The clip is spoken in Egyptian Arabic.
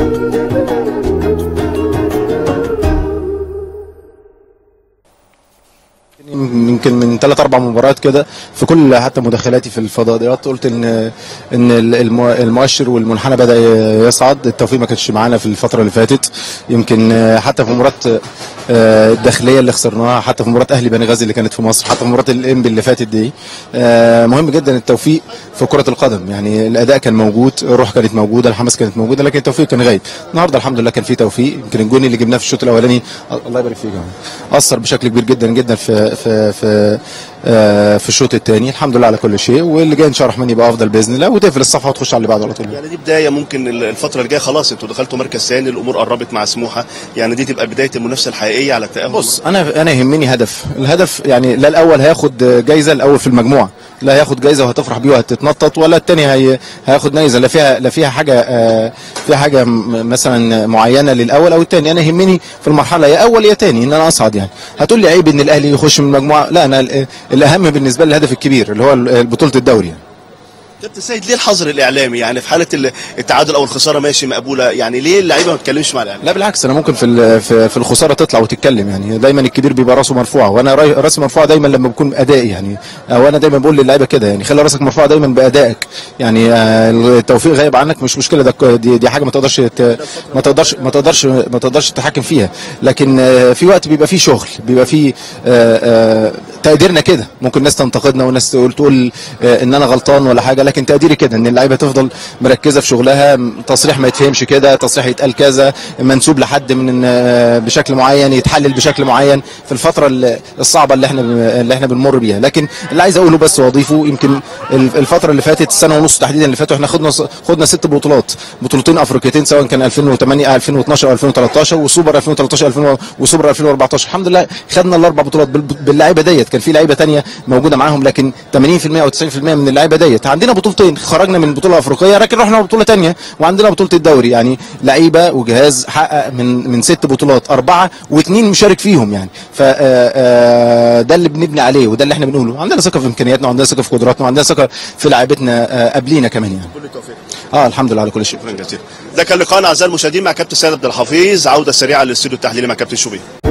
يمكن من ثلاث اربع مباريات كده في كل حتى مداخلاتي في الفضائيات قلت ان ان المو- المؤشر والمنحنى بدا يصعد التوفيق ما كانش معانا في الفتره اللي فاتت يمكن حتى في مباراه آه، الداخليه اللي خسرناها حتى في مباراه اهلي بني غازي اللي كانت في مصر حتى في مباراه الانبي اللي فاتت دي آه، مهم جدا التوفيق في كره القدم يعني الاداء كان موجود الروح كانت موجوده الحماس كانت موجوده لكن التوفيق كان غايب النهارده الحمد لله كان في توفيق يمكن الجون اللي جبناه في الشوط الاولاني الله يبارك فيك يا عم. اثر بشكل كبير جدا جدا في في في آه، في الشوط الثاني الحمد لله على كل شيء واللي جاي ان شاء الله الرحمن يبقى افضل باذن الله وتقفل الصفحه وتخش على اللي بعده على طول يعني دي بدايه ممكن الفتره اللي جايه خلاص انتوا دخلتوا مركز ثاني الامور قربت مع سموحه يعني دي تبقى بدايه المنافسه الحقيقيه على التاهل بص انا انا يهمني هدف الهدف يعني لا الاول هياخد جايزه الاول في المجموعه لا هياخد جايزه وهتفرح بيه وهتتنطط ولا الثاني هي هياخد جايزه لا فيها لا فيها حاجه آه، فيها حاجه م- مثلا معينه للاول او الثاني انا يهمني في المرحله يا اول يا ثاني ان انا اصعد يعني هتقول لي عيب ان الاهلي يخش من المجموعه لا انا ال- الاهم بالنسبه لي الهدف الكبير اللي هو ال- بطوله الدوري يعني. كابتن سيد ليه الحظر الاعلامي يعني في حاله ال- التعادل او الخساره ماشي مقبوله يعني ليه اللعيبه ما بتتكلمش مع الاعلام لا بالعكس انا ممكن في ال- في, في الخساره تطلع وتتكلم يعني دايما الكبير بيبقى راسه مرفوعه وانا راي- راسي مرفوعه دايما لما بكون ادائي يعني او انا دايما بقول للعيبه كده يعني خلي راسك مرفوعه دايما بادائك يعني آه، التوفيق غايب عنك مش مشكله ده ك- دي, دي حاجه ما تقدرش ت- ما تقدرش ما تقدرش ما تقدرش تتحكم فيها لكن آه، في وقت بيبقى فيه شغل بيبقى فيه آه، آه، تقديرنا كده ممكن ناس تنتقدنا وناس تقول تقول آه، ان انا غلطان ولا حاجه لكن تقديري كده ان اللعيبه تفضل مركزه في شغلها م- تصريح ما يتفهمش كده تصريح يتقال كذا منسوب لحد من آه، بشكل معين يتحلل بشكل معين في الفتره ال- الصعبه اللي احنا اللي احنا بنمر بيها لكن اللي عايز اقوله بس واضيفه يمكن ال- الفتره اللي فاتت السنه ونص تحديدا اللي فاتوا احنا خدنا خدنا ست بطولات بطولتين افريقيتين سواء كان 2008 2012 او 2013 وسوبر 2013 2000 وسوبر 2014 الحمد لله خدنا الاربع بطولات بال- باللعيبه ديت كان في لعيبه تانية موجوده معاهم لكن 80% او 90% من اللعيبه ديت عندنا بطولتين خرجنا من بطوله افريقيه لكن رحنا بطوله تانية وعندنا بطوله الدوري يعني لعيبه وجهاز حقق من من ست بطولات اربعه واثنين مشارك فيهم يعني ف آه، آه، ده اللي بنبني عليه وده اللي احنا بنقوله عندنا ثقه في امكانياتنا وعندنا ثقه في قدراتنا وعندنا ثقه في لعيبتنا آه، قبلينا كمان يعني كل التوفيق اه الحمد لله على كل شيء شكرا جزيلا ده كان لقاءنا اعزائي المشاهدين مع كابتن سيد عبد الحفيظ عوده سريعه للاستوديو التحليلي مع كابتن شوبير